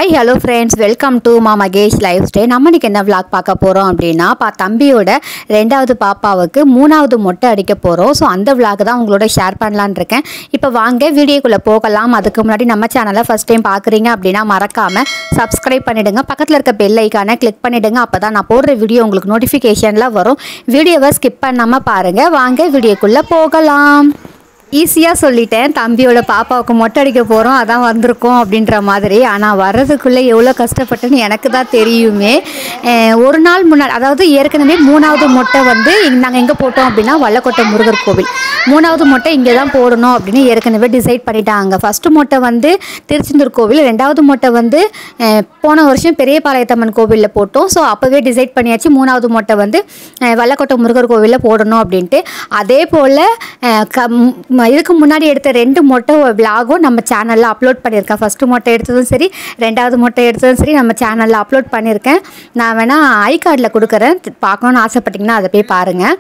hi hello friends welcome to Maa Mahesh life stay நம்ம இன்னைக்கு என்ன vlog பார்க்க போகிறோம் அப்படின்னா பா தம்பியோட ரெண்டாவது பாப்பாவுக்கு மூணாவது மொட்டை அடிக்க போகிறோம் ஸோ அந்த vlog தான் உங்களோட ஷேர் பண்ணலான்னு இருக்கேன் இப்போ வாங்க வீடியோக்குள்ளே போகலாம் அதுக்கு முன்னாடி நம்ம சேனலை ஃபஸ்ட் டைம் பார்க்குறீங்க அப்படின்னா மறக்காமல் சப்ஸ்கிரைப் பண்ணிவிடுங்க பக்கத்தில் இருக்க பெல் ஐக்கானை கிளிக் பண்ணிவிடுங்க அப்போ தான் நான் போடுற வீடியோ உங்களுக்கு நோட்டிஃபிகேஷனில் வரும் வீடியோவை ஸ்கிப் பண்ணாமல் பாருங்கள் வாங்க வீடியோக்குள்ளே போகலாம் ஈஸியாக சொல்லிட்டேன் தம்பியோட பாப்பாவுக்கு மொட்டை அடிக்க போகிறோம் அதான் வந்திருக்கோம் அப்படின்ற மாதிரி ஆனால் வர்றதுக்குள்ளே எவ்வளோ கஷ்டப்பட்டுன்னு எனக்கு தான் தெரியுமே அஹ் ஒரு நாள் முன்னாடி அதாவது ஏற்கனவே மூணாவது மொட்டை வந்து நாங்கள் எங்கே போட்டோம் அப்படின்னா வல்லக்கோட்டை முருகர் கோவில் மூணாவது மொட்டை இங்கே தான் போடணும் அப்படின்னு ஏற்கனவே டிசைட் பண்ணிட்டாங்க ஃபஸ்ட்டு மொட்டை வந்து திருச்செந்தூர் கோவில் ரெண்டாவது மொட்டை வந்து அஹ், போன வருஷம் பெரிய பாளையத்தம்மன் கோவிலில் போட்டோம் ஸோ அப்போவே டிசைட் பண்ணியாச்சு மூணாவது மொட்டை வந்து அஹ், வல்லக்கோட்டை முருகர் கோவிலில் போடணும் அப்படின்ட்டு அதே போல் க ம், இதுக்கு முன்னாடி எடுத்த ரெண்டு மொட்டை விலாகும் நம்ம சேனலில் அப்லோட் பண்ணியிருக்கேன் ஃபஸ்ட்டு மொட்டை எடுத்ததும் சரி ரெண்டாவது மொட்டை எடுத்ததும் சரி நம்ம சேனலில் அப்லோட் பண்ணியிருக்கேன் நான் வேணால் ஐ கார்டில் கொடுக்குறேன் பார்க்கணுன்னு ஆசைப்பட்டீங்கன்னா அதை போய் பாருங்கள்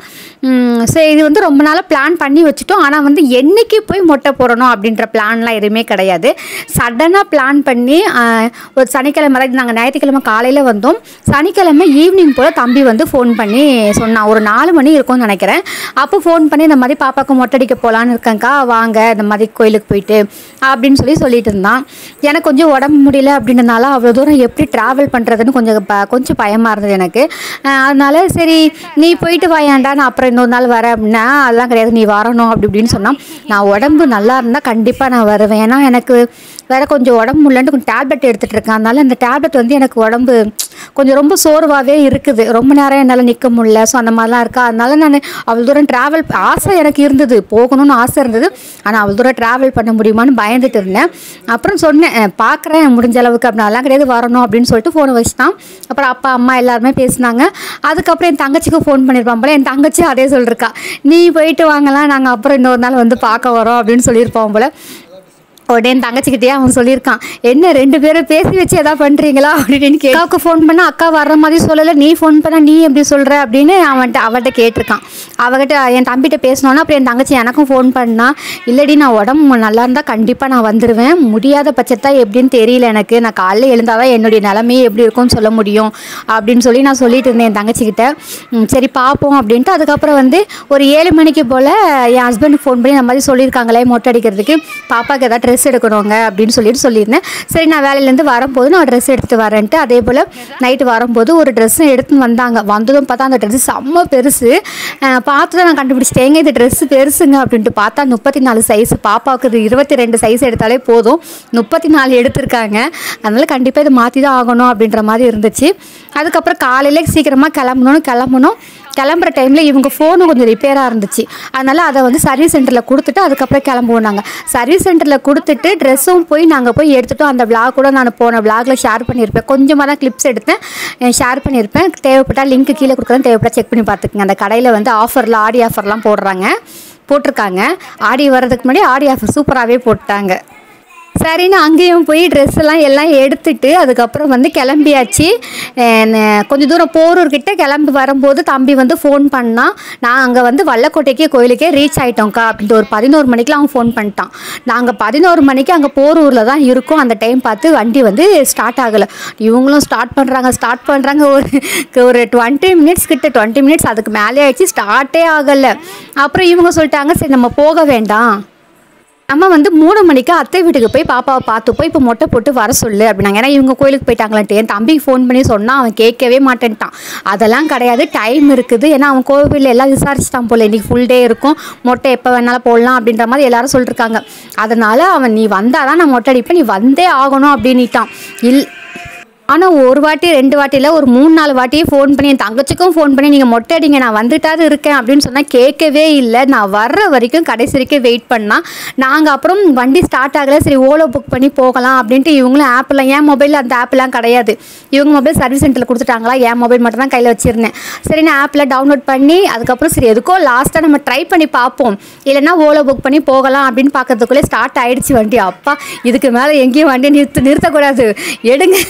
ஸோ இது வந்து ரொம்ப நாளாக பிளான் பண்ணி வச்சுட்டோம் ஆனால் வந்து என்னைக்கு போய் மொட்டை போடணும் அப்படின்ற பிளான்லாம் எதுவுமே கிடையாது சடனாக பிளான் பண்ணி ஆஹ், ஒரு சனிக்கிழமை அதாவது நாங்கள் ஞாயிற்றுக்கிழமை காலையில் வந்தோம் சனிக்கிழமை ஈவினிங் போல் தம்பி வந்து ஃபோன் பண்ணி சொன்னான் ஒரு நாலு மணி இருக்கும்னு நினைக்கிறேன் அப்போ ஃபோன் பண்ணி இந்த மாதிரி பாப்பாவுக்கு மொட்டை அடிக்க போகலான்னு இருக்கேங்க்கா வாங்க இந்த மாதிரி கோயிலுக்கு போயிட்டு அப்படின்னு சொல்லி சொல்லிட்டு இருந்தான் எனக்கு கொஞ்சம் உடம்பு முடியல அப்படின்றனால அவ்வளோ தூரம் எப்படி ட்ராவல் பண்ணுறதுன்னு கொஞ்சம் ப கொஞ்சம் பயமாக இருந்தது எனக்கு அஹ் அதனால சரி நீ போயிட்டு வாயாண்டா நான் அப்புறம் இன்னொரு நாள் வரேன் அப்படின்னா அதெல்லாம் கிடையாது நீ வரணும் அப்படி இப்படின்னு சொன்னான் நான் உடம்பு நல்லா இருந்தால் கண்டிப்பாக நான் வருவேன் ஏன்னா எனக்கு வேற கொஞ்சம் உடம்பு முடியலன்ட்டு கொஞ்சம் டேப்லெட் எடுத்துகிட்டு இருக்கேன் அதனால அந்த டேப்லெட் வந்து எனக்கு உடம்பு கொஞ்சம் ரொம்ப சோர்வாகவே இருக்குது ரொம்ப நேரம் என்னால் நிற்க முடியல ஸோ அந்த மாதிரிலாம் இருக்கா அதனால நான் அவ்வளோ தூரம் ட்ராவல் ஆசை எனக்கு இருந்தது போகணும்னு ஆசை இருந்தது ஆனால் அவ்வளோ தூரம் ட்ராவல் பண்ண முடியுமான்னு பயந்துட்டு இருந்தேன் அப்புறம் சொன்னேன் "அஹ், பார்க்குறேன் முடிஞ்ச அளவுக்கு அப்படி அதெல்லாம் கிடையாது வரணும் அப்படின்னு சொல்லிட்டு ஃபோனை வச்சுட்டான் அப்புறம் அப்பா அம்மா எல்லாருமே பேசினாங்க அதுக்கப்புறம் என் தங்கச்சிக்கு ஃபோன் பண்ணியிருப்பான் போல என் தங்கச்சி அதே சொல்லிருக்கா நீ போயிட்டு வாங்கலாம் நாங்கள் அப்புறம் இன்னொரு நாள் வந்து பார்க்க வரோம் அப்படின்னு சொல்லியிருப்பான் போல உடனே என் தங்கச்சிக்கிட்டே அவன் சொல்லியிருக்கான் என்ன ரெண்டு பேரும் பேசி வச்சு எதாவது பண்ணுறீங்களா அப்படின்னு கே அக்காவுக்கு ஃபோன் பண்ண அக்கா வர்ற மாதிரி சொல்லலை நீ ஃபோன் பண்ண நீ எப்படி சொல்கிற அப்படின்னு அவன்கிட்ட அவட்ட கேட்டிருக்கான் அவகிட்ட என் தம்பிகிட்ட பேசினோன்னா அப்புறம் என் தங்கச்சி எனக்கும் ஃபோன் பண்ணா இல்லடி நான் உடம்பு நல்லா இருந்தால் கண்டிப்பாக நான் வந்துடுவேன் முடியாத பட்சத்தா எப்படின்னு தெரியல எனக்கு நான் காலைல எழுந்தாதான் என்னுடைய நிலைமையே எப்படி இருக்கும்னு சொல்ல முடியும் அப்படின்னு சொல்லி நான் சொல்லிட்டு இருந்தேன் என் தங்கச்சிக்கிட்ட ம், சரி பார்ப்போம் அப்படின்ட்டு அதுக்கப்புறம் வந்து ஒரு ஏழு மணிக்கு போல் என் ஹஸ்பண்டுக்கு ஃபோன் பண்ணி இந்த மாதிரி சொல்லியிருக்காங்களே மொட்டை அடிக்கிறதுக்கு பாப்பாவுக்கு ஏதாவது ட்ரெஸ் எடுக்கணுங்க அப்படின்னு சொல்லிட்டு சொல்லியிருந்தேன் சரி நான் வேலையிலேருந்து வரும்போது நான் ட்ரெஸ் எடுத்துட்டு வரேன்ட்டு அதே போல் நைட்டு வரும்போது ஒரு ட்ரெஸ்ஸும் எடுத்துன்னு வந்தாங்க வந்ததும் பார்த்தா அந்த ட்ரெஸ்ஸு செம்ம பெருசு அஹ் பார்த்து தான் நான் கண்டுபிடிச்சிட்டேன் எங்க இது ட்ரெஸ்ஸு பெருசுங்க அப்படின்ட்டு பார்த்தா முப்பத்தி நாலு சைஸ் பாப்பாவுக்கு இது இருபத்தி ரெண்டு சைஸ் எடுத்தாலே போதும் முப்பத்தி நாலு எடுத்திருக்காங்க அதனால கண்டிப்பாக இதை மாற்றி தான் ஆகணும் அப்படின்ற மாதிரி இருந்துச்சு அதுக்கப்புறம் காலையில சீக்கிரமாக கிளம்பணும்னு கிளம்பணும் கிளம்புற டைமில் இவங்க ஃபோனு கொஞ்சம் ரிப்பேராக இருந்துச்சு அதனால் அதை வந்து சர்வீஸ் சென்டரில் கொடுத்துட்டு அதுக்கப்புறம் கிளம்புவோம் நாங்கள் சர்வீஸ் சென்டரில் கொடுத்துட்டு ட்ரெஸ்ஸும் போய் நாங்கள் போய் எடுத்துட்டோம் அந்த விளாக் கூட நான் போன விளாகில் ஷேர் பண்ணியிருப்பேன் கொஞ்சமாக தான் கிளிப்ஸ் எடுத்தேன் ஷேர் பண்ணியிருப்பேன் தேவைப்பட்டால் லிங்க் கீழே கொடுக்குறேன் தேவைப்பட்டால் செக் பண்ணி பார்த்துக்குங்க அந்த கடையில் வந்து ஆஃபரில் ஆடி ஆஃபர்லாம் போடுறாங்க போட்டிருக்காங்க ஆடி வர்றதுக்கு முன்னாடி ஆடி ஆஃபர் சூப்பராகவே போட்டாங்க சரின்னு அங்கேயும் போய் ட்ரெஸ் எல்லாம் எல்லாம் எடுத்துட்டு அதுக்கப்புறம் வந்து கிளம்பியாச்சு அஹ் ந- கொஞ்ச தூரம் போரூர்கிட்ட கிளம்பி வரும்போது தம்பி வந்து ஃபோன் பண்ணான் நான் அங்கே வந்து வல்லக்கோட்டைக்கு கோயிலுக்கே ரீச் ஆகிட்டோங்க்கா அப்படின்ட்டு ஒரு பதினோரு மணிக்கெலாம் அவன் ஃபோன் பண்ணிட்டான் நாங்கள் பதினோரு மணிக்கு அங்கே போரூரில் தான் இருக்கோம் அந்த டைம் பார்த்து வண்டி வந்து ஸ்டார்ட் ஆகலை இவங்களும் ஸ்டார்ட் பண்ணுறாங்க ஸ்டார்ட் பண்ணுறாங்க ஒரு ஒரு டுவெண்ட்டி மினிட்ஸ் கிட்ட டுவெண்ட்டி மினிட்ஸ் அதுக்கு மேலே ஆயிடுச்சு ஸ்டார்ட்டே ஆகலை அப்புறம் இவங்க சொல்லிட்டாங்க சரி நம்ம போக வேண்டாம் நம்ம வந்து மூணு மணிக்கு அத்தை வீட்டுக்கு போய் பாப்பாவை பார்த்து போய் இப்போ மொட்டை போட்டு வர சொல்லு அப்படின்னாங்க ஏன்னா இவங்க கோயிலுக்கு போயிட்டாங்களான்ட்டு என் தம்பிக்கு ஃபோன் பண்ணி சொன்னால் அவன் கேட்கவே மாட்டேன்ட்டான் அதெல்லாம் கிடையாது டைம் இருக்குது ஏன்னா அவன் கோவிலில் எல்லாம் விசாரிச்சிட்டான் போல இன்னைக்கு ஃபுல் டே இருக்கும் மொட்டை எப்போ வேணாலும் போடலாம் அப்படின்ற மாதிரி எல்லாரும் சொல்லிருக்காங்க அதனால அவன் நீ வந்தாதான் நான் மொட்டை அடிப்பேன் நீ வந்தே ஆகணும் அப்படின்னுட்டான் இல் ஆனால் ஒரு வாட்டி ரெண்டு வாட்டியில் ஒரு மூணு நாலு வாட்டியே ஃபோன் பண்ணி என் தங்கச்சிக்கும் ஃபோன் பண்ணி நீங்கள் மொட்டை அடிங்க நான் வந்துட்டாது இருக்கேன் அப்படின்னு சொன்னால் கேட்கவே இல்லை நான் வர்ற வரைக்கும் கடைசி வரைக்கும் வெயிட் பண்ணா நாங்கள் அப்புறம் வண்டி ஸ்டார்ட் ஆகலை சரி ஓலோ புக் பண்ணி போகலாம் அப்படின்ட்டு இவங்களும் ஆப்பெல்லாம் என் மொபைலில் அந்த ஆப்லாம் கிடையாது இவங்க மொபைல் சர்வீஸ் சென்டரில் கொடுத்துட்டாங்களா என் மொபைல் மட்டும் தான் கையில் வச்சுருந்தேன் சரி நான் ஆப்பில் டவுன்லோட் பண்ணி அதுக்கப்புறம் சரி எதுக்கோ லாஸ்ட்டாக நம்ம ட்ரை பண்ணி பார்ப்போம் இல்லைன்னா ஓலோ புக் பண்ணி போகலாம் அப்படின்னு பார்க்கறதுக்குள்ளே ஸ்டார்ட் ஆயிடுச்சு வண்டி அப்பா இதுக்கு மேலே எங்கேயும் வண்டி நிறுத்து நிறுத்தக்கூடாது எடுங்க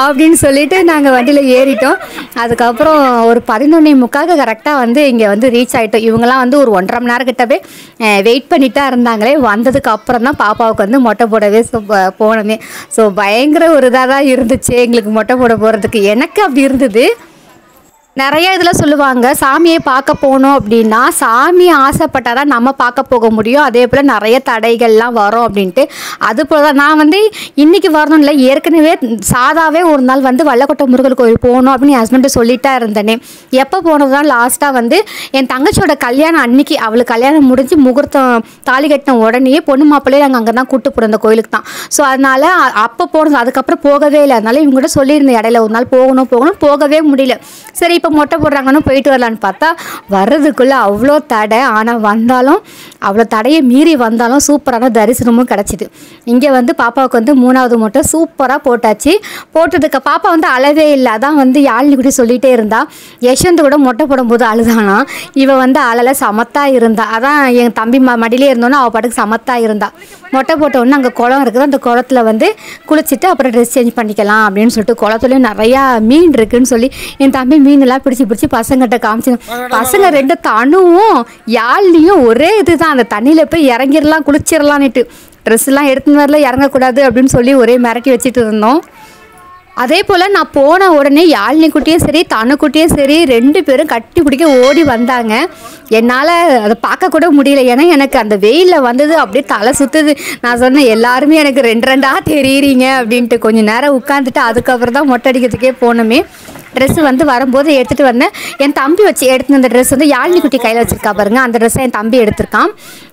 அப்படின்னு சொல்லிட்டு நாங்கள் வண்டியில் ஏறிட்டோம் அதுக்கப்புறம் ஒரு பதினொன்னே முக்காக கரெக்டாக வந்து இங்கே வந்து ரீச் ஆகிட்டோம் இவங்கெல்லாம் வந்து ஒரு ஒன்றரை மணி நேரம் கிட்டவே வெயிட் பண்ணிட்டு தான் இருந்தாங்களே வந்ததுக்கு அப்புறம் தான் பாப்பாவுக்கு வந்து மொட்டை போடவே சு- ப- போனோமே ஸோ பயங்கர ஒரு இதாக தான் இருந்துச்சு எங்களுக்கு மொட்டை போட போகிறதுக்கு எனக்கு அப்படி இருந்தது நிறைய இதில் சொல்லுவாங்க சாமியை பார்க்க போனோம் அப்படின்னா சாமி ஆசைப்பட்டால் தான் நம்ம பார்க்க போக முடியும் அதே போல் நிறைய தடைகள்லாம் வரும் அப்படின்ட்டு அது போல தான் நான் வந்து இன்றைக்கி வரணும் இல்லை ஏற்கனவே சாதாவே ஒரு நாள் வந்து வல்லக்கோட்டை முருகர் கோயில் போகணும் அப்படின்னு என் ஹஸ்பண்ட்டு சொல்லிட்டா இருந்தேனே எப்போ போனது தான் லாஸ்ட்டாக வந்து என் தங்கச்சியோட கல்யாணம் அன்னைக்கு அவளுக்கு கல்யாணம் முடிஞ்சு முகூர்த்தம் தாலி கட்டின உடனேயே பொண்ணு மாப்பிள்ளையே நாங்கள் அங்கே தான் கூட்டு போகிறோம் அந்த கோயிலுக்கு தான் ஸோ அதனால் அப்போ போனது அதுக்கப்புறம் போகவே இல்லை அதனால இவங்க கூட சொல்லியிருந்தேன் இடையில ஒரு நாள் போகணும் போகணும் போகவே முடியல சரி இப்போ மொட்டை போடுறாங்கன்னு போயிட்டு வரலான்னு பார்த்தா வர்றதுக்குள்ளே அவ்வளோ தடை ஆனால் வந்தாலும் அவ்வளோ தடையை மீறி வந்தாலும் சூப்பரான தரிசனமும் கிடச்சிது இங்கே வந்து பாப்பாவுக்கு வந்து மூணாவது மொட்டை சூப்பராக போட்டாச்சு போட்டதுக்கு பாப்பா வந்து அழவே இல்லை அதான் வந்து யாழினி கூட சொல்லிகிட்டே இருந்தா யஷ்வந்த் கூட மொட்டை போடும்போது அழுதானா இவ வந்து அழலை சமத்தா இருந்தா அதான் என் தம்பி ம மடியிலே இருந்தோன்னா அவள் பாட்டுக்கு சமத்தா இருந்தா மொட்டை போட்ட உடனே அங்கே குளம் இருக்குது அந்த குளத்துல வந்து குளிச்சுட்டு அப்புறம் ட்ரெஸ் சேஞ்ச் பண்ணிக்கலாம் அப்படின்னு சொல்லிட்டு குளத்துலேயும் நிறையா மீன் இருக்குன்னு சொல்லி என் தம்பி மீனெல்லாம் பிடிச்சி பிடிச்சி பசங்கிட்ட காமிச்சு பசங்க ரெண்டு தனுவும் யாழ்லையும் ஒரே இதுதான் அந்த தண்ணியில் போய் இறங்கிடலாம் குளிச்சிடலான்னுட்டு ட்ரெஸ்லாம் எடுத்துன்னு வரல இறங்கக்கூடாது அப்படின்னு சொல்லி ஒரே மிரட்டி வச்சுட்டு இருந்தோம் அதே போல் நான் போன உடனே யாழினி குட்டியும் சரி தனு குட்டியும் சரி ரெண்டு பேரும் கட்டி பிடிக்க ஓடி வந்தாங்க என்னால் அதை பார்க்க கூட முடியல ஏன்னா எனக்கு அந்த வெயிலில் வந்தது அப்படியே தலை சுற்றுது நான் சொன்னேன் எல்லாருமே எனக்கு ரெண்டு ரெண்டாக தெரியுறீங்க அப்படின்ட்டு கொஞ்சம் நேரம் உட்காந்துட்டு அதுக்கப்புறம் தான் மொட்டை அடிக்கிறதுக்கே போனோமே ட்ரெஸ் வந்து வரும்போது எடுத்துகிட்டு வந்தேன் என் தம்பி வச்சு எடுத்து அந்த ட்ரெஸ் வந்து யாழினி குட்டி கையில் வச்சிருக்கா பாருங்க அந்த ட்ரெஸ்ஸை என் தம்பி எடுத்திருக்கான்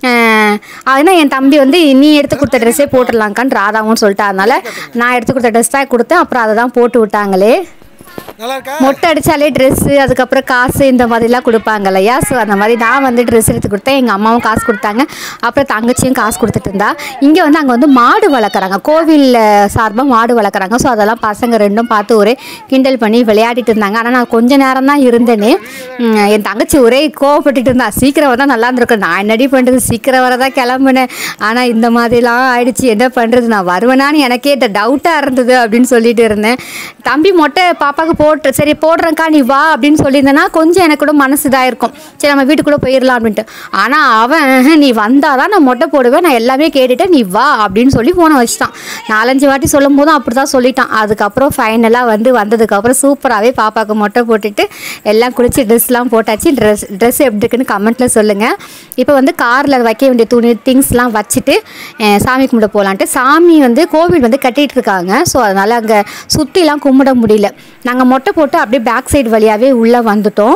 அதனால் என் தம்பி வந்து நீ எடுத்து கொடுத்த ட்ரெஸ்ஸே போட்டுடலாங்க்கான்னு ராதாவும் சொல்லிட்டா அதனால நான் எடுத்து கொடுத்த ட்ரெஸ் தான் கொடுத்தேன் அப்புறம் அதை தான் போட்டு விட்டாங்களே நல்லா இருக்கா மொட்டை அடித்தாலே ட்ரெஸ்ஸு அதுக்கப்புறம் காசு இந்த மாதிரிலாம் கொடுப்பாங்க இல்லையா ஸோ அந்த மாதிரி நான் வந்து ட்ரெஸ் எடுத்து கொடுத்தேன் எங்கள் அம்மாவும் காசு கொடுத்தாங்க அப்புறம் தங்கச்சியும் காசு கொடுத்துட்டு இருந்தா இங்கே வந்து அங்கே வந்து மாடு வளர்க்குறாங்க கோவிலில் சார்பாக மாடு வளர்க்குறாங்க ஸோ அதெல்லாம் பசங்க ரெண்டும் பார்த்து ஒரே கிண்டல் பண்ணி விளையாடிட்டு இருந்தாங்க ஆனால் நான் கொஞ்ச நேரம் தான் இருந்தேனே உம், என் தங்கச்சி ஒரே கோவப்பட்டுட்டு இருந்தா சீக்கிரம் வந்தால் நல்லா இருந்திருக்கும் நான் என்னடி பண்ணுறது சீக்கிரம் வர தான் கிளம்புனேன் ஆனால் இந்த மாதிரிலாம் ஆயிடுச்சு என்ன பண்ணுறது நான் வருவேனான்னு எனக்கே இந்த டவுட்டாக இருந்தது அப்படின்னு சொல்லிட்டு இருந்தேன் தம்பி மொட்டை பாப்பாவுக்கு போட்டு சரி போடுறேன்க்கா நீ வா அப்படின்னு சொல்லியிருந்தேன்னா கொஞ்சம் எனக்கு கூட மனசு இதாக இருக்கும் சரி நம்ம வீட்டுக்குள்ளே போயிடலாம் அப்படின்ட்டு ஆனால் அவன் "ஆஹ், நீ வந்தால் தான் நான் மொட்டை போடுவேன் நான் எல்லாமே கேட்டுட்டேன் நீ வா அப்படின்னு சொல்லி ஃபோனை வச்சுட்டான் நாலஞ்சு வாட்டி சொல்லும் போதும் அப்படி தான் சொல்லிட்டான் அதுக்கப்புறம் ஃபைனலாக வந்து வந்ததுக்கப்புறம் சூப்பராகவே பாப்பாவுக்கு மொட்டை போட்டுட்டு எல்லாம் குளிச்சு ட்ரெஸ்லாம் போட்டாச்சு ட்ரெஸ் ட்ரெஸ் எப்படி இருக்குன்னு கமெண்ட்டில் சொல்லுங்கள் இப்போ வந்து காரில் வைக்க வேண்டிய துணி திங்ஸ்லாம் வச்சுட்டு அஹ், சாமி கும்பிட போகலான்ட்டு சாமி வந்து கோவில் வந்து கட்டிகிட்டு இருக்காங்க ஸோ அதனால் அங்கே சுற்றிலாம் கும்பிட முடியல நாங்கள் மொட்டை போட்டு அப்படியே பேக் சைடு வழியாகவே உள்ளே வந்துட்டோம்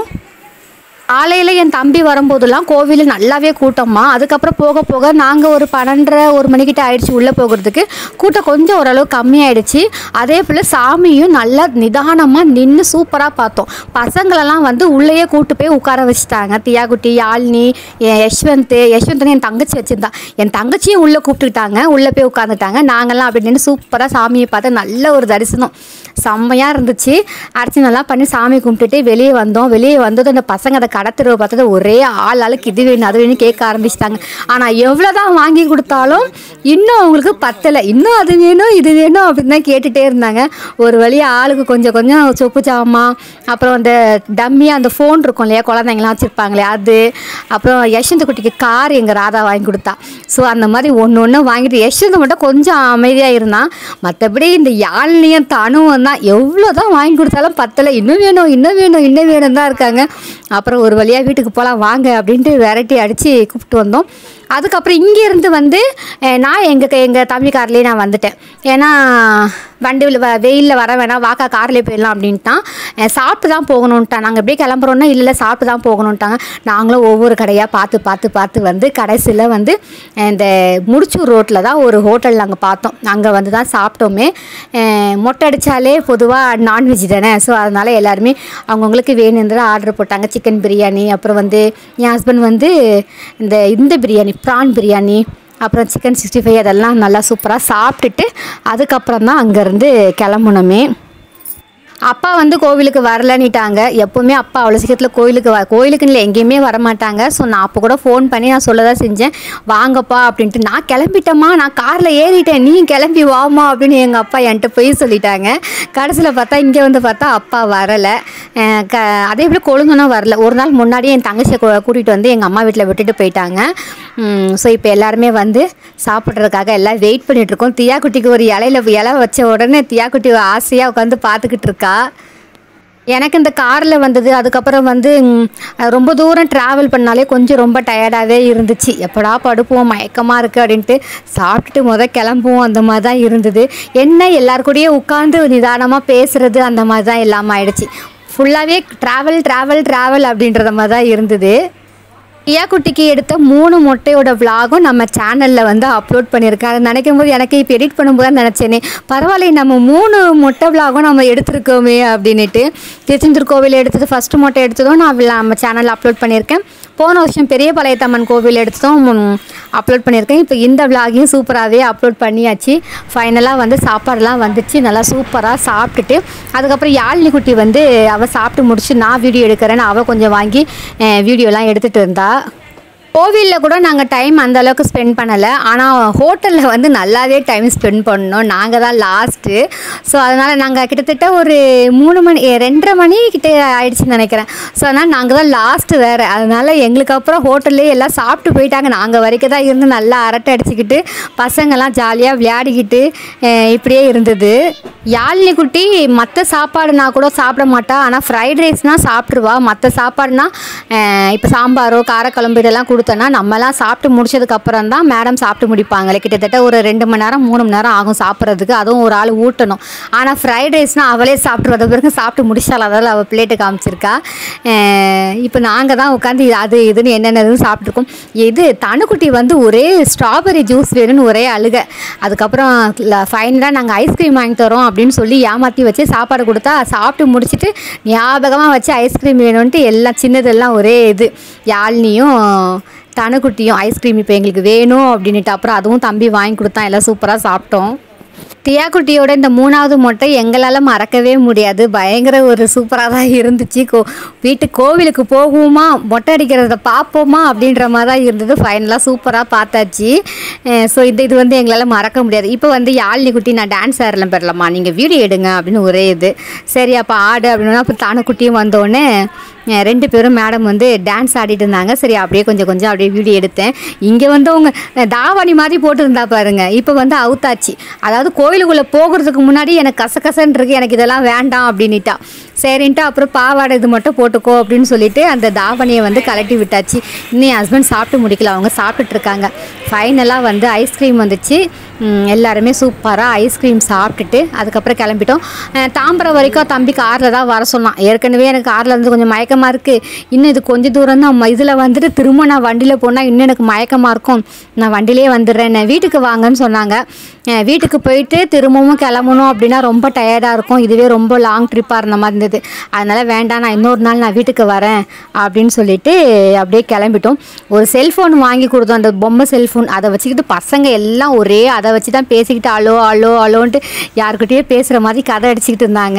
காலையில் என் தம்பி வரும்போதெல்லாம் கோவில் நல்லாவே கூட்டமா அதுக்கப்புறம் போக போக நாங்கள் ஒரு பன்னெண்டரை ஒரு மணிக்கிட்ட ஆயிடுச்சு உள்ளே போகிறதுக்கு கூட்டம் கொஞ்சம் ஓரளவு கம்மியாயிடுச்சு அதே போல் சாமியும் நல்லா நிதானமாக நின்று சூப்பராக பார்த்தோம் பசங்களெல்லாம் வந்து உள்ளேயே கூட்டு போய் உட்கார வச்சுட்டாங்க தியாகுட்டி யாழினி என் யஷ்வந்த் யஷ்வந்த்னு என் தங்கச்சி வச்சுருந்தா என் தங்கச்சியும் உள்ளே கூப்பிட்டுக்கிட்டாங்க உள்ளே போய் உட்காந்துட்டாங்க நாங்கள்லாம் அப்படி நின்று சூப்பராக சாமியை பார்த்து நல்ல ஒரு தரிசனம் செம்மையாக இருந்துச்சு அர்ச்சனைலாம் பண்ணி சாமி கும்பிட்டுட்டு வெளியே வந்தோம் வெளியே வந்தது அந்த பசங்க அதை கடத்துறவை பார்த்தது ஒரே ஆள் ஆளுக்கு இது வேணும் அது வேணும் கேட்க ஆரம்பிச்சிட்டாங்க ஆனால் எவ்வளோ தான் வாங்கி கொடுத்தாலும் இன்னும் அவங்களுக்கு பத்தலை இன்னும் அது வேணும் இது வேணும் அப்படின்னு தான் கேட்டுகிட்டே இருந்தாங்க ஒரு வழியாக ஆளுக்கு கொஞ்சம் கொஞ்சம் சொப்பு சாமான் அப்புறம் அந்த டம்மியாக அந்த ஃபோன் இருக்கும் இல்லையா குழந்தைங்களாம் வச்சுருப்பாங்களே அது அப்புறம் யஷ்வந்த் குட்டிக்கு கார் எங்கள் ராதா வாங்கி கொடுத்தா ஸோ அந்த மாதிரி ஒன்று ஒன்று வாங்கிட்டு யஷ்வந்த் மட்டும் கொஞ்சம் அமைதியாக இருந்தான் மற்றபடி இந்த யாழ்னியும் தனுவும் தான் எவ்வளோ தான் வாங்கி கொடுத்தாலும் பத்தலை இன்னும் வேணும் இன்னும் வேணும் இன்னும் வேணும் தான் இருக்காங்க அப்புறம் ஒரு வழியாக வீட்டுக்கு போகலாம் வாங்க அப்படின்ட்டு விரட்டி அடித்து கூப்பிட்டு வந்தோம் அதுக்கப்புறம் இங்கேருந்து வந்து அஹ், நான் எங்கள் எங்கள் தம்பி கார்லேயே நான் வந்துட்டேன் ஏன்னா வண்டியில் வ வெயிலில் வர வேணாம் வாக்கா கார்லேயே போயிடலாம் அப்படின்ட்டான் அஹ், சாப்பிட்டு தான் போகணுன்ட்டான் நாங்கள் எப்படியே கிளம்புறோன்னா இல்லை இல்லை சாப்பிட்டு தான் போகணுன்ட்டாங்க நாங்களும் ஒவ்வொரு கடையாக பார்த்து பார்த்து பார்த்து வந்து கடைசியில் வந்து அஹ், இந்த முடிச்சூர் ரோட்டில் தான் ஒரு ஹோட்டல் நாங்கள் பார்த்தோம் அங்கே வந்து தான் சாப்பிட்டோமே அஹ், மொட்டை அடித்தாலே பொதுவாக நான்வெஜ் தானே ஸோ அதனால் எல்லாருமே அவங்கவுங்களுக்கு வேணுன்ற ஆர்டர் போட்டாங்க சிக்கன் பிரியாணி அப்புறம் வந்து என் ஹஸ்பண்ட் வந்து இந்த இந்த பிரியாணி ப்ரான் பிரியாணி அப்புறம் சிக்கன் சிக்ஸ்டி ஃபைவ் அதெல்லாம் நல்லா சூப்பராக சாப்பிட்டுட்டு அதுக்கப்புறம் தான் அங்கேருந்து கிளம்புனோமே அப்பா வந்து கோவிலுக்கு வரலன்னுட்டாங்க எப்போவுமே அப்பா அவ்வளோ சீக்கிரத்தில் கோயிலுக்கு வ கோயிலுக்கு இல்லை எங்கேயுமே வரமாட்டாங்க ஸோ நான் அப்போ கூட ஃபோன் பண்ணி நான் சொல்ல தான் செஞ்சேன் வாங்கப்பா அப்படின்ட்டு நான் கிளம்பிட்டேம்மா நான் காரில் ஏறிட்டேன் நீ கிளம்பி வாமா அப்படின்னு எங்கள் அப்பா என்கிட்ட போய் சொல்லிட்டாங்க கடைசியில் பார்த்தா இங்கே வந்து பார்த்தா அப்பா வரலை அஹ் க அதே போல் கொழுங்கனும் வரல ஒரு நாள் முன்னாடியே என் தங்கச்சியை கூ- கூட்டிகிட்டு வந்து எங்கள் அம்மா வீட்டில் விட்டுட்டு போயிட்டாங்க ஸோ இப்போ எல்லாருமே வந்து சாப்பிட்றதுக்காக எல்லாம் வெயிட் பண்ணிட்டு இருக்கோம் தியா குட்டிக்கு ஒரு இலையில இலை வச்ச உடனே தியா குட்டி ஆசையாக உட்காந்து பார்த்துக்கிட்டு இருக்கா எனக்கு இந்த காரில் வந்தது அதுக்கப்புறம் வந்து ம், ரொம்ப தூரம் ட்ராவல் பண்ணாலே கொஞ்சம் ரொம்ப டயர்டாகவே இருந்துச்சு எப்படா படுப்போம் மயக்கமாக இருக்குது அப்படின்ட்டு சாப்பிட்டுட்டு முத கிளம்புவோம் அந்த மாதிரி தான் இருந்தது என்ன எல்லார் கூடயும் உட்காந்து நிதானமாக பேசுகிறது அந்த மாதிரி தான் எல்லாம் ஆயிடுச்சு ஃபுல்லாகவே ட்ராவல் ட்ராவல் ட்ராவல் அப்படின்றத மாதிரி தான் இருந்தது ஐயா குட்டிக்கு எடுத்த மூணு மொட்டையோட விலாகும் நம்ம சேனலில் வந்து அப்லோட் பண்ணியிருக்கேன் அதை நினைக்கும் போது எனக்கு இப்போ எடிட் பண்ணும்போது தான் நினச்சேனே பரவாயில்ல நம்ம மூணு மொட்டை விலாகும் நம்ம எடுத்திருக்கோமே அப்படின்ட்டு திருச்செந்தூர் கோவில் எடுத்தது ஃபஸ்ட்டு மொட்டை எடுத்ததும் நான் vlog நம்ம சேனலில் அப்லோட் பண்ணியிருக்கேன் போன வருஷம் பெரிய பாளையத்தம்மன் கோவில் எடுத்ததும் அப்லோட் பண்ணியிருக்கேன் இப்போ இந்த விலாகையும் சூப்பராகவே அப்லோட் பண்ணியாச்சு ஃபைனலாக வந்து சாப்பாடுலாம் வந்துச்சு நல்லா சூப்பராக சாப்பிட்டுட்டு அதுக்கப்புறம் யாழினி குட்டி வந்து அவள் சாப்பிட்டு முடிச்சு நான் வீடியோ எடுக்கிறேன்னு அவள் கொஞ்சம் வாங்கி வீடியோலாம் எடுத்துகிட்டு இருந்தா கோவிலில் கூட நாங்கள் டைம் அந்த அளவுக்கு ஸ்பெண்ட் பண்ணலை ஆனால் ஹோட்டலில் வந்து நல்லாவே டைம் ஸ்பெண்ட் பண்ணோம் நாங்கள் தான் லாஸ்ட்டு ஸோ அதனால் நாங்கள் கிட்டத்தட்ட ஒரு மூணு மணி ஏ, ரெண்டரை மணி கிட்டே ஆயிடுச்சுன்னு நினைக்கிறேன் ஸோ அதனால் நாங்கள் தான் லாஸ்ட்டு வேறு அதனால் எங்களுக்கு அப்புறம் ஹோட்டல்லே எல்லாம் சாப்பிட்டு போயிட்டாங்க நாங்கள் வரைக்கும் தான் இருந்து நல்லா அரட்டை அடிச்சுக்கிட்டு பசங்கள்லாம் ஜாலியாக விளையாடிக்கிட்டு அஹ், இப்படியே இருந்தது யாழினி குட்டி மற்ற சாப்பாடுனா கூட சாப்பிட மாட்டா ஆனால் ஃப்ரைட் ரைஸ்னால் சாப்பிட்ருவா மற்ற சாப்பாடுனா இப்போ சாம்பாரோ காரக்குழம்பு இதெல்லாம் கொடுத்தோன்னா நம்மலாம் சாப்பிட்டு முடிச்சதுக்கப்புறம் தான் மேடம் சாப்பிட்டு முடிப்பாங்களே கிட்டத்தட்ட ஒரு ரெண்டு மணி நேரம் மூணு மணி நேரம் ஆகும் சாப்பிட்றதுக்கு அதுவும் ஒரு ஆள் ஊட்டணும் ஆனால் ஃப்ரைட் ரைஸ்னால் அவளே சாப்பிட்ருவத பிறகு சாப்பிட்டு முடிச்சால் அதால் அவள் பிளேட்டு காமிச்சிருக்கா இப்போ நாங்கள் தான் உட்காந்து அது இதுன்னு என்னென்னது சாப்பிட்ருக்கோம் இது தனுக்குட்டி வந்து ஒரே ஸ்ட்ராபெரி ஜூஸ் வேணும்னு ஒரே அழுக அதுக்கப்புறம் ஃபைனலாக நாங்கள் ஐஸ்கிரீம் வாங்கி தரோம் அப்படின்னு சொல்லி ஏமாற்றி வச்சு சாப்பாடு கொடுத்தா சாப்பிட்டு முடிச்சிட்டு ஞாபகமாக வச்சு ஐஸ்கிரீம் வேணும்ன்ட்டு எல்லாம் சின்னதெல்லாம் ஒரே இது யாழ்னியும் தனுக்குட்டியும் ஐஸ்கிரீம் இப்போ எங்களுக்கு வேணும் அப்படின்ட்டு அப்புறம் அதுவும் தம்பி வாங்கி கொடுத்தான் எல்லாம் சூப்பராக சாப்பிட்டோம் தியாக்குட்டியோட இந்த மூணாவது மொட்டை எங்களால் மறக்கவே முடியாது பயங்கர ஒரு சூப்பராக தான் இருந்துச்சு கோ வீட்டுக்கு கோவிலுக்கு போகுமா மொட்டை அடிக்கிறத பார்ப்போமா அப்படின்ற மாதிரி தான் இருந்தது ஃபைனலாக சூப்பராக பார்த்தாச்சு ஸோ இந்த இது வந்து எங்களால் மறக்க முடியாது இப்போ வந்து யாழினி குட்டி நான் டான்ஸ் ஆடலாம் பெறலாமா நீங்கள் வீடியோ எடுங்க அப்படின்னு ஒரே இது சரி அப்போ ஆடு அப்படின்னா அப்போ தானே குட்டியும் வந்தோடனே அஹ் ரெண்டு பேரும் மேடம் வந்து டான்ஸ் ஆடிட்டு இருந்தாங்க சரி அப்படியே கொஞ்சம் கொஞ்சம் அப்படியே வீடியோ எடுத்தேன் இங்கே வந்து அவங்க அஹ் தாவணி மாதிரி போட்டுருந்தா பாருங்க இப்போ வந்து அவுத்தாச்சு அதாவது கோயிலுக்குள்ளே போகிறதுக்கு முன்னாடி எனக்கு கசகசன்னு இருக்கு எனக்கு இதெல்லாம் வேண்டாம் அப்படின்னுட்டா சரின்ட்டு அப்புறம் பாவாடை இது மட்டும் போட்டுக்கோ அப்படின்னு சொல்லிட்டு அந்த தாவணியை வந்து கலட்டி விட்டாச்சு இன்னும் என் ஹஸ்பண்ட் சாப்பிட்டு முடிக்கல அவங்க சாப்பிட்டுட்டு இருக்காங்க ஃபைனலாக வந்து ஐஸ்கிரீம் வந்துச்சு ம், எல்லாருமே சூப்பராக ஐஸ்கிரீம் சாப்பிட்டுட்டு அதுக்கப்புறம் கிளம்பிட்டோம் அஹ் தாம்பரம் வரைக்கும் தம்பி காரில் தான் வர சொன்னான் ஏற்கனவே எனக்கு காரில் இருந்து கொஞ்சம் மயக்கமாக இருக்குது இன்னும் இது கொஞ்சம் தூரம் தான் இதில் வந்துட்டு திரும்ப நான் வண்டியில் போனால் இன்னும் எனக்கு மயக்கமாக இருக்கும் நான் வண்டியிலே வந்துடுறேன் நான் வீட்டுக்கு வாங்கன்னு சொன்னாங்க அஹ் வீட்டுக்கு போயிட்டு திரும்பவும் கிளம்பணும் அப்படின்னா ரொம்ப டயர்டாக இருக்கும் இதுவே ரொம்ப லாங் ட்ரிப்பாக இருந்த மாதிரி இருந்தது அதனால் வேண்டாம் நான் இன்னொரு நாள் நான் வீட்டுக்கு வரேன் அப்படின்னு சொல்லிட்டு அப்படியே கிளம்பிட்டோம் ஒரு செல்ஃபோன் வாங்கி கொடுத்தோம் அந்த பொம்மை செல்ஃபோன் அதை வச்சுக்கிட்டு பசங்க எல்லாம் ஒரே அதை வச்சு தான் பேசிக்கிட்டு அலோ அலோ அலோன்ட்டு யாருக்கிட்டேயோ பேசுகிற மாதிரி கதை அடிச்சுக்கிட்டு இருந்தாங்க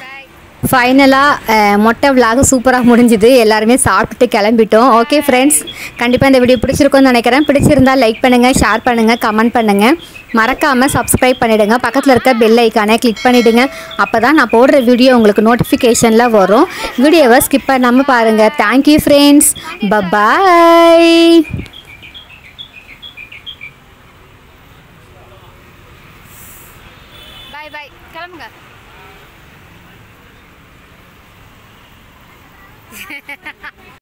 ஃபைனலாக மொட்டை விலாக சூப்பராக முடிஞ்சுது எல்லாருமே சாப்பிட்டுட்டு கிளம்பிட்டோம் ஓகே ஃப்ரெண்ட்ஸ் கண்டிப்பாக இந்த வீடியோ பிடிச்சிருக்கும்னு நினைக்கிறேன் பிடிச்சிருந்தா லைக் பண்ணுங்கள் ஷேர் பண்ணுங்கள் கமெண்ட் பண்ணுங்கள் மறக்காமல் சப்ஸ்கிரைப் பண்ணிவிடுங்க பக்கத்தில் இருக்க பெல் ஐக்கானை கிளிக் பண்ணிவிடுங்க அப்போ தான் நான் போடுற வீடியோ உங்களுக்கு நோட்டிஃபிகேஷனில் வரும் வீடியோவை ஸ்கிப் பண்ணாமல் பாருங்கள் thank you friends bye bye bye கிளம்புங்க